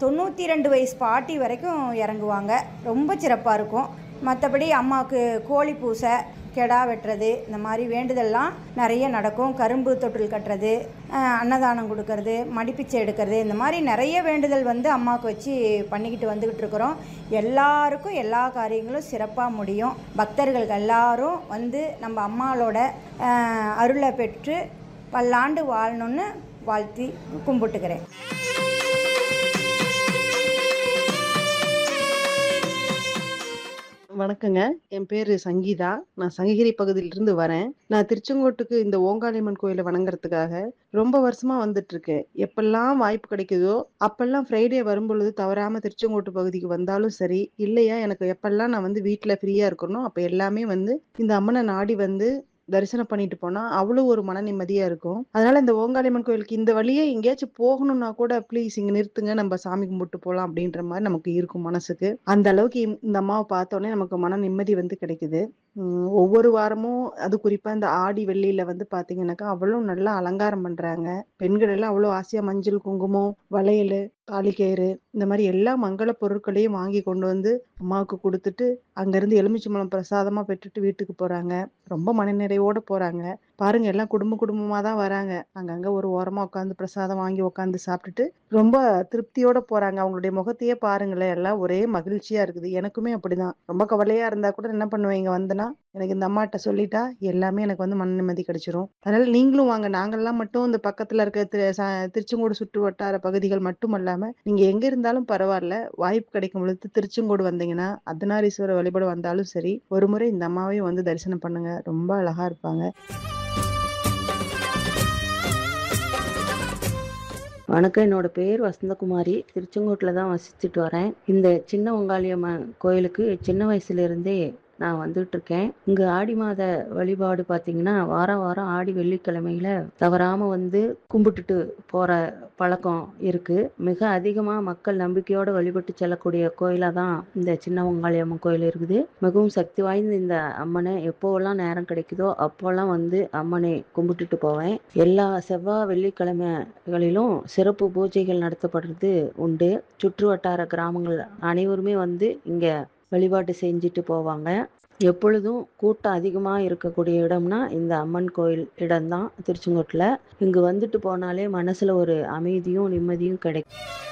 தொண்ணூற்றி ரெண்டு வயசு பாட்டி வரைக்கும் இறங்குவாங்க ரொம்ப சிறப்பாக இருக்கும் மற்றபடி அம்மாவுக்கு கோழி பூசை கெடா வெட்டுறது இந்த மாதிரி வேண்டுதல்லாம் நிறைய நடக்கும் கரும்பு தொட்டில் கட்டுறது அஹ், அன்னதானம் கொடுக்கறது மடிப்பிச்சை எடுக்கிறது இந்த மாதிரி நிறைய வேண்டுதல் வந்து அம்மாவுக்கு வச்சு பண்ணிக்கிட்டு வந்துக்கிட்டு இருக்கிறோம் எல்லாருக்கும் எல்லா காரியங்களும் சிறப்பாக முடியும் பக்தர்கள் எல்லாரும் வந்து நம்ம அம்மாளோட அஹ், அருளை பெற்று பல்லாண்டு வாழணும்னு வாழ்த்தி கும்பிட்டுக்கிறேன் வணக்கங்க என் பேரு சங்கீதா நான் சங்ககிரி பகுதியிலிருந்து வரேன் நான் திருச்செங்கோட்டுக்கு இந்த ஓங்காளியம்மன் கோயிலை வணங்குறதுக்காக ரொம்ப வருஷமா வந்துட்டு இருக்கேன் எப்பெல்லாம் வாய்ப்பு கிடைக்குதோ அப்பெல்லாம் ஃப்ரைடே வரும்பொழுது தவறாம திருச்செங்கோட்டு பகுதிக்கு வந்தாலும் சரி இல்லையா எனக்கு எப்பெல்லாம் நான் வந்து வீட்டில் ஃப்ரீயா இருக்கணும் அப்ப எல்லாமே வந்து இந்த அம்மனை நாடி வந்து தரிசனம் பண்ணிட்டு போனா அவ்வளோ ஒரு மன நிம்மதியா இருக்கும் அதனால இந்த ஓங்காளியம்மன் கோயிலுக்கு இந்த வழியே எங்கேயாச்சும் போகணும்னா கூட ப்ளீஸ் இங்க நிறுத்துங்க நம்ம சாமி கும்பிட்டு போலாம் அப்படின்ற மாதிரி நமக்கு இருக்கும் மனசுக்கு அந்த அளவுக்கு இந்த- இந்த அம்மாவை பார்த்தோன்னே நமக்கு மன நிம்மதி வந்து கிடைக்குது உம் ஒவ்வொரு வாரமும் அது குறிப்பா இந்த ஆடி வெள்ளியில வந்து பாத்தீங்கன்னாக்கா அவ்வளவு நல்லா அலங்காரம் பண்றாங்க பெண்கள் எல்லாம் அவ்வளவு ஆசையா மஞ்சள் குங்குமம் வளையல் தாலிக்கயிறு இந்த மாதிரி எல்லா மங்கள பொருட்களையும் வாங்கி கொண்டு வந்து அம்மாவுக்கு கொடுத்துட்டு அங்கிருந்து எலுமிச்சம்பழம் பிரசாதமா பெற்றுட்டு வீட்டுக்கு போறாங்க ரொம்ப மனநிறைவோட போறாங்க பாருங்க எல்லாம் குடும்ப குடும்பமா தான் வராங்க அங்கங்க ஒரு ஓரமா உட்காந்து பிரசாதம் வாங்கி உட்காந்து சாப்பிட்டுட்டு ரொம்ப திருப்தியோட போறாங்க அவங்களுடைய முகத்தையே பாருங்களேன் எல்லாம் ஒரே மகிழ்ச்சியா இருக்குது எனக்குமே அப்படிதான் ரொம்ப கவலையா இருந்தா கூட என்ன பண்ணுவேன் இங்க வந்தனா எனக்கு இந்த அம்மாட்ட சொல்லிட்டா எல்லாமே எனக்கு வந்து மன நிம்மதி கிடைச்சிரும் அதனால நீங்களும் வாங்க நாங்கெல்லாம் மட்டும் இந்த பக்கத்துல இருக்க திரு- ச- திருச்செங்கோடு சுற்று வட்டார பகுதிகள் மட்டும் இல்லாம நீங்க எங்க இருந்தாலும் பரவாயில்ல வாய்ப்பு கிடைக்கும் பொழுது திருச்செங்கோடு வந்தீங்கன்னா அர்த்தநாரீஸ்வரர் வழிபாடு வந்தாலும் சரி ஒரு முறை இந்த அம்மாவையும் வந்து தரிசனம் பண்ணுங்க ரொம்ப அழகா இருப்பாங்க வணக்கம் என்னோட பேர் வசந்தகுமாரி திருச்செங்கோட்டில் தான் வசிச்சுட்டு வரேன் இந்த சின்ன உங்காளியம்மன் கோயிலுக்கு சின்ன வயசுலேருந்தே நான் வந்துட்டு இருக்கேன் இங்கே ஆடி மாத வழிபாடு பார்த்தீங்கன்னா வாரம் வாரம் ஆடி வெள்ளிக்கிழமையில தவறாமல் வந்து கும்பிட்டுட்டு போகிற பழக்கம் இருக்குது மிக அதிகமாக மக்கள் நம்பிக்கையோடு வழிபட்டு செல்லக்கூடிய கோயிலாக தான் இந்த சின்ன உங்காளியம்மன் கோயில் இருக்குது மிகவும் சக்தி வாய்ந்த இந்த அம்மனை எப்போவெல்லாம் நேரம் கிடைக்குதோ அப்போல்லாம் வந்து அம்மனை கும்பிட்டுட்டு போவேன் எல்லா செவ்வாய் வெள்ளிக்கிழமைகளிலும் சிறப்பு பூஜைகள் நடத்தப்படுறது உண்டு சுற்று வட்டார கிராமங்கள் அனைவருமே வந்து இங்க வழிபாட்டு செஞ்சுட்டு போவாங்க எப்பொழுதும் கூட்டம் அதிகமாக இருக்கக்கூடிய இடம்னா இந்த அம்மன் கோயில் இடம்தான் திருச்செங்கோட்டில் இங்கு வந்துட்டு போனாலே மனசுல ஒரு அமைதியும் நிம்மதியும் கிடைக்கும்